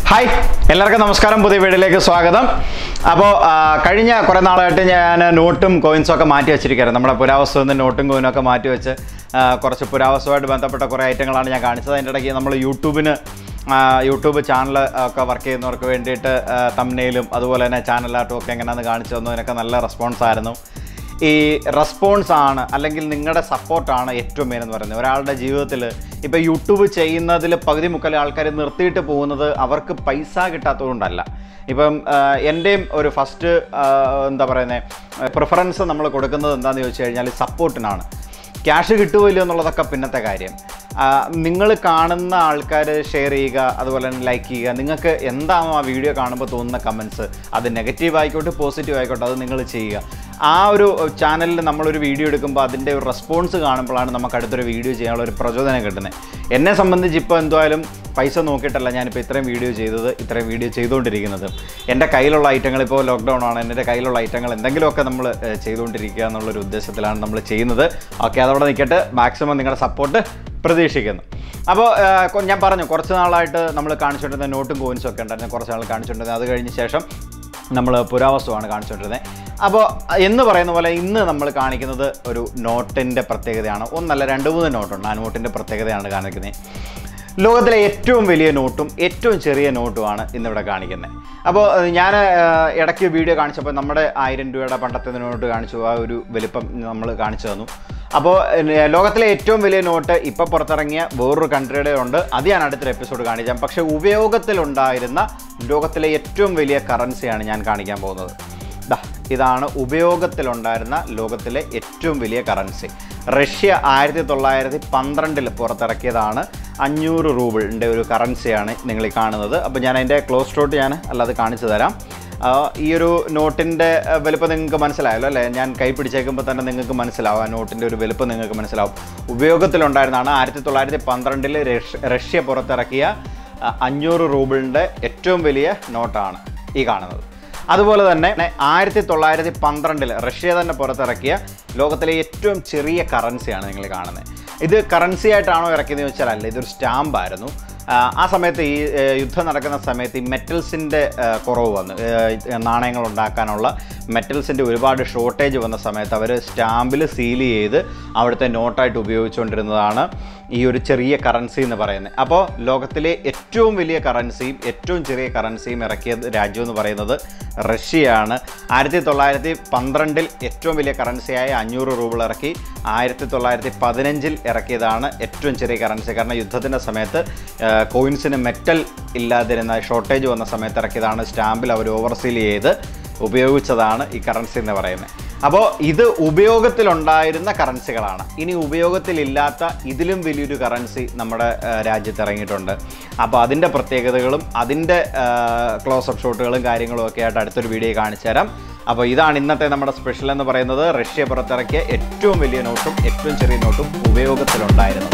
hi എല്ലാവർക്കും നമസ്കാരം പുതിയ വീഡിയോയിലേക്ക് സ്വാഗതം അപ്പോൾ കഴിഞ്ഞ കുറേ നാളായിട്ട് ഞാൻ നോട്ടും കോയിൻസും ഒക്കെ മാറ്റി വെച്ചിരിക്കുകയായിരുന്നു നമ്മുടെ പുരാവസ്തു നിന്ന് നോട്ടും കോയിനും ഒക്കെ മാറ്റി വെച്ച് ആ, കുറച്ച് പുരാവസ്തുമായിട്ട് ബന്ധപ്പെട്ട കുറേ ഐറ്റങ്ങളാണ് ഞാൻ കാണിച്ചത് അതിൻ്റെ ഇടയ്ക്ക് നമ്മൾ യൂട്യൂബിന് ആ, യൂട്യൂബ് ചാനൽ ഒക്കെ വർക്ക് ചെയ്യുന്നവർക്ക് വേണ്ടിയിട്ട് തമ്നയിലും അതുപോലെ തന്നെ ചാനലായിട്ടും ഒക്കെ എങ്ങനെയാണെന്ന് കാണിച്ചു തന്നു അതിനൊക്കെ നല്ല റെസ്പോൺസ് ആയിരുന്നു ഈ റെസ്പോൺസ് ആണ് അല്ലെങ്കിൽ നിങ്ങളുടെ സപ്പോർട്ടാണ് ഏറ്റവും മെയിൻ എന്ന് പറയുന്നത് ഒരാളുടെ ജീവിതത്തിൽ ഇപ്പോൾ യൂട്യൂബ് ചെയ്യുന്നതിൽ പകുതി മുക്കാൽ ആൾക്കാർ നിർത്തിയിട്ട് പോകുന്നത് അവർക്ക് പൈസ കിട്ടാത്തതുകൊണ്ടല്ല ഇപ്പം ആ, എൻ്റെയും ഒരു ഫസ്റ്റ് എന്താ പറയുന്നത് പ്രിഫറൻസ് നമ്മൾ കൊടുക്കുന്നത് എന്താണെന്ന് ചോദിച്ചു കഴിഞ്ഞാൽ സപ്പോർട്ടിനാണ് ക്യാഷ് കിട്ടുമോ ഇല്ലയോ എന്നുള്ളതൊക്കെ പിന്നത്തെ കാര്യം നിങ്ങൾ കാണുന്ന ആൾക്കാർ ഷെയർ ചെയ്യുക അതുപോലെ തന്നെ ലൈക്ക് ചെയ്യുക നിങ്ങൾക്ക് എന്താണോ ആ വീഡിയോ കാണുമ്പോൾ തോന്നുന്ന കമൻസ് അത് നെഗറ്റീവ് ആയിക്കോട്ടെ പോസിറ്റീവ് ആയിക്കോട്ടെ അത് നിങ്ങൾ ചെയ്യുക ആ ഒരു ചാനലിൽ നമ്മളൊരു വീഡിയോ എടുക്കുമ്പോൾ അതിൻ്റെ ഒരു റെസ്പോൺസ് കാണുമ്പോഴാണ് നമുക്ക് അടുത്തൊരു വീഡിയോ ചെയ്യാനുള്ള ഒരു പ്രചോദനം കിട്ടുന്നത് എന്നെ സംബന്ധിച്ച് ഇപ്പോൾ എന്തായാലും പൈസ നോക്കിയിട്ടല്ല ഞാനിപ്പോൾ ഇത്രയും വീഡിയോ ചെയ്തത് ഇത്രയും വീഡിയോ ചെയ്തുകൊണ്ടിരിക്കുന്നത് എൻ്റെ കയ്യിലുള്ള ഐറ്റങ്ങൾ ഇപ്പോൾ ലോക്ക്ഡൗൺ ആണ് എൻ്റെ കയ്യിലുള്ള ഐറ്റങ്ങൾ എന്തെങ്കിലുമൊക്കെ നമ്മൾ ഏഹ്, ചെയ്തുകൊണ്ടിരിക്കുക എന്നുള്ളൊരു ഉദ്ദേശത്തിലാണ് നമ്മൾ ചെയ്യുന്നത് ഓക്കെ അതവിടെ നിൽക്കട്ടെ മാക്സിമം നിങ്ങളുടെ സപ്പോർട്ട് പ്രതീക്ഷിക്കുന്നു അപ്പോൾ ഏഹ്, കൊ- ഞാൻ പറഞ്ഞു കുറച്ച് നാളായിട്ട് നമ്മൾ കാണിച്ചുകൊണ്ടിരുന്ന നോട്ടും കോയിൻസും ഒക്കെ ഉണ്ടായിരുന്നു കുറച്ച് നാൾ കാണിച്ചുകൊണ്ടിരുന്നത് അത് കഴിഞ്ഞ ശേഷം നമ്മൾ പുരാവസ്തുവാണ് കാണിച്ചുകൊണ്ടിരുന്നത് അപ്പോൾ എന്ന് പറയുന്ന പോലെ ഇന്ന് നമ്മൾ കാണിക്കുന്നത് ഒരു നോട്ടിൻ്റെ പ്രത്യേകതയാണ് ഒന്നല്ല രണ്ട് മൂന്ന് നോട്ടുണ്ട് ആ നോട്ടിൻ്റെ പ്രത്യേകതയാണ് കാണിക്കുന്നത് ലോകത്തിലെ ഏറ്റവും വലിയ നോട്ടും ഏറ്റവും ചെറിയ നോട്ടുമാണ് ഇന്നിവിടെ കാണിക്കുന്നത് അപ്പോൾ ഞാൻ ഇടയ്ക്ക് വീഡിയോ കാണിച്ചപ്പോൾ നമ്മുടെ ആയിരം രൂപയുടെ പണ്ടത്തെ നോട്ട് കാണിച്ചു ആ ഒരു വലിപ്പം നമ്മൾ കാണിച്ചു തന്നു അപ്പോൾ ഏഹ്, ലോകത്തിലെ ഏറ്റവും വലിയ നോട്ട് ഇപ്പോൾ പുറത്തിറങ്ങിയ വേറൊരു കൺട്രിയുടെ ഉണ്ട് അത് ഞാൻ അടുത്തൊരു എപ്പിസോഡ് കാണിക്കാം പക്ഷേ ഉപയോഗത്തിലുണ്ടായിരുന്ന ലോകത്തിലെ ഏറ്റവും വലിയ കറൻസിയാണ് ഞാൻ കാണിക്കാൻ പോകുന്നത് ദാ ഇതാണ് ഉപയോഗത്തിലുണ്ടായിരുന്ന ലോകത്തിലെ ഏറ്റവും വലിയ കറൻസി റഷ്യ ആയിരത്തി തൊള്ളായിരത്തി പന്ത്രണ്ടിൽ പുറത്തിറക്കിയതാണ് അഞ്ഞൂറ് റൂബിളിൻ്റെ ഒരു കറൻസിയാണ് നിങ്ങൾ ഈ കാണുന്നത് അപ്പോൾ ഞാൻ അതിൻ്റെ ക്ലോസ് ഷോട്ട് ഞാൻ അല്ലാതെ കാണിച്ചു തരാം ആ, ഈ ഒരു നോട്ടിൻ്റെ ആ, വലുപ്പം നിങ്ങൾക്ക് മനസ്സിലായല്ലോ അല്ലേ ഞാൻ കൈ പിടിച്ചേക്കുമ്പോൾ തന്നെ നിങ്ങൾക്ക് മനസ്സിലാവും ആ നോട്ടിൻ്റെ ഒരു വലുപ്പം നിങ്ങൾക്ക് മനസ്സിലാവും ഉപയോഗത്തിലുണ്ടായിരുന്നതാണ് ആയിരത്തി തൊള്ളായിരത്തി പന്ത്രണ്ടിൽ റഷ്യ പുറത്തിറക്കിയ ആ, അഞ്ഞൂറ് റൂബിളിൻ്റെ ഏറ്റവും വലിയ നോട്ടാണ് ഈ കാണുന്നത് അതുപോലെ തന്നെ ആയിരത്തി തൊള്ളായിരത്തി പന്ത്രണ്ടിൽ റഷ്യ തന്നെ പുറത്തിറക്കിയ ലോകത്തിലെ ഏറ്റവും ചെറിയ കറൻസിയാണ് നിങ്ങൾ കാണുന്നത് ഇത് കറൻസി ആയിട്ടാണോ ഇറക്കിയതെന്ന് വെച്ചാൽ അല്ല ഇതൊരു സ്റ്റാമ്പായിരുന്നു ആ, ആ സമയത്ത് ഈ ഏ, യുദ്ധം നടക്കുന്ന സമയത്ത് ഈ മെറ്റൽസിൻ്റെ കുറവ് വന്നു ഏ, നാണയങ്ങൾ ഉണ്ടാക്കാനുള്ള മെറ്റൽസിൻ്റെ ഒരുപാട് ഷോർട്ടേജ് വന്ന സമയത്ത് അവർ സ്റ്റാമ്പിൽ സീൽ ചെയ്ത് അവിടുത്തെ നോട്ടായിട്ട് ഉപയോഗിച്ചുകൊണ്ടിരുന്നതാണ് ഈ ഒരു ചെറിയ കറൻസി എന്ന് പറയുന്നത് അപ്പോൾ ലോകത്തിലെ ഏറ്റവും വലിയ കറൻസിയും ഏറ്റവും ചെറിയ കറൻസിയും ഇറക്കിയ രാജ്യം എന്ന് പറയുന്നത് റഷ്യയാണ് ആയിരത്തി തൊള്ളായിരത്തി പന്ത്രണ്ടിൽ ഏറ്റവും വലിയ കറൻസിയായ അഞ്ഞൂറ് റൂബിൾ ഇറക്കി ആയിരത്തി തൊള്ളായിരത്തി പതിനഞ്ചിൽ ഇറക്കിയതാണ് ഏറ്റവും ചെറിയ കറൻസി കാരണം യുദ്ധത്തിൻ്റെ സമയത്ത് കോയിൻസിന് മെറ്റൽ ഇല്ലാതിരുന്ന ഷോർട്ടേജ് വന്ന സമയത്ത് ഇറക്കിയതാണ് സ്റ്റാമ്പിൽ അവർ ഓവർസീൽ ചെയ്ത് ഉപയോഗിച്ചതാണ് ഈ കറൻസി എന്ന് പറയുന്നത് അപ്പോൾ ഇത് ഉപയോഗത്തിലുണ്ടായിരുന്ന കറൻസികളാണ് ഇനി ഉപയോഗത്തിലില്ലാത്ത ഇതിലും വലിയൊരു കറൻസി നമ്മുടെ ആ, രാജ്യത്ത് ഇറങ്ങിയിട്ടുണ്ട് അപ്പോൾ അതിൻ്റെ പ്രത്യേകതകളും അതിൻ്റെ ക്ലോസപ്പ് ഷോട്ടുകളും കാര്യങ്ങളും ഒക്കെ ആയിട്ട് അടുത്തൊരു വീഡിയോ കാണിച്ചു തരാം അപ്പോൾ ഇതാണ് ഇന്നത്തെ നമ്മുടെ സ്പെഷ്യൽ എന്ന് പറയുന്നത് റഷ്യ പുറത്തിറക്കിയ ഏറ്റവും വലിയ നോട്ടും ഏറ്റവും ചെറിയ നോട്ടും ഉപയോഗത്തിലുണ്ടായിരുന്നത്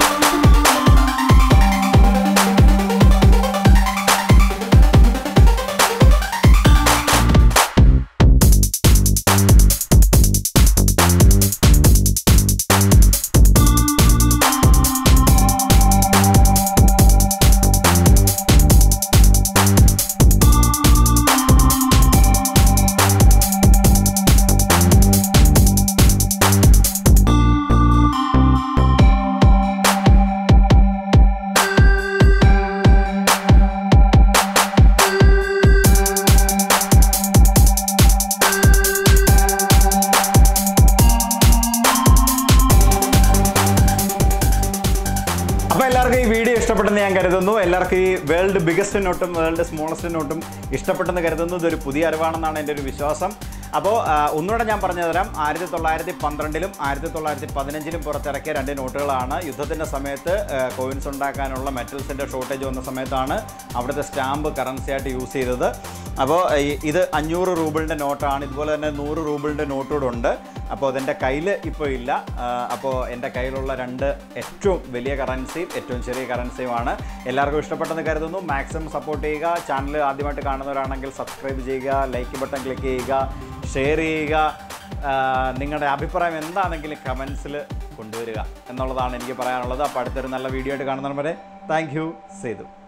അപ്പോൾ എല്ലാവർക്കും ഈ വീഡിയോ ഇഷ്ടപ്പെട്ടെന്ന് ഞാൻ കരുതുന്നു എല്ലാവർക്കും ഈ വേൾഡ് ബിഗസ്റ്റ് നോട്ടും വേൾഡ് സ്മോളസ്റ്റ് നോട്ടും ഇഷ്ടപ്പെട്ടെന്ന് കരുതുന്നു ഇതൊരു പുതിയ അറിവാണെന്നാണ് എൻ്റെ ഒരു വിശ്വാസം അപ്പോൾ ഒന്നുകൂടെ ഞാൻ പറഞ്ഞു തരാം ആയിരത്തി തൊള്ളായിരത്തി പന്ത്രണ്ടിലും ആയിരത്തി തൊള്ളായിരത്തി പതിനഞ്ചിലും പുറത്തിറക്കിയ രണ്ട് നോട്ടുകളാണ് യുദ്ധത്തിൻ്റെ സമയത്ത് കോയിൻസ് ഉണ്ടാക്കാനുള്ള മെറ്റൽസിൻ്റെ ഷോർട്ടേജ് വന്ന സമയത്താണ് അവിടുത്തെ സ്റ്റാമ്പ് കറൻസി ആയിട്ട് യൂസ് ചെയ്തത് അപ്പോൾ ഈ- ഇത് അഞ്ഞൂറ് റൂബിളിൻ്റെ നോട്ടാണ് ഇതുപോലെ തന്നെ നൂറ് റൂബിളിൻ്റെ നോട്ടുകൂടെ ഉണ്ട് അപ്പോൾ അതെൻ്റെ കയ്യിൽ ഇപ്പോൾ ഇല്ല ആ, അപ്പോൾ എൻ്റെ കയ്യിലുള്ള രണ്ട് ഏറ്റവും വലിയ കറൻസിയും ഏറ്റവും ചെറിയ കറൻസിയുമാണ് എല്ലാവർക്കും ഇഷ്ടപ്പെട്ടെന്ന് കരുതുന്നു മാക്സിമം സപ്പോർട്ട് ചെയ്യുക ചാനൽ ആദ്യമായിട്ട് കാണുന്നവരാണെങ്കിൽ സബ്സ്ക്രൈബ് ചെയ്യുക ലൈക്ക് ബട്ടൺ ക്ലിക്ക് ചെയ്യുക ഷെയർ ചെയ്യുക ആ, നിങ്ങളുടെ അഭിപ്രായം എന്താണെങ്കിലും കമൻസിൽ കൊണ്ടുവരിക എന്നുള്ളതാണ് എനിക്ക് പറയാനുള്ളത് അപ്പോൾ അടുത്തൊരു നല്ല വീഡിയോ ആയിട്ട് കാണുന്നവരെ താങ്ക് യു സേതു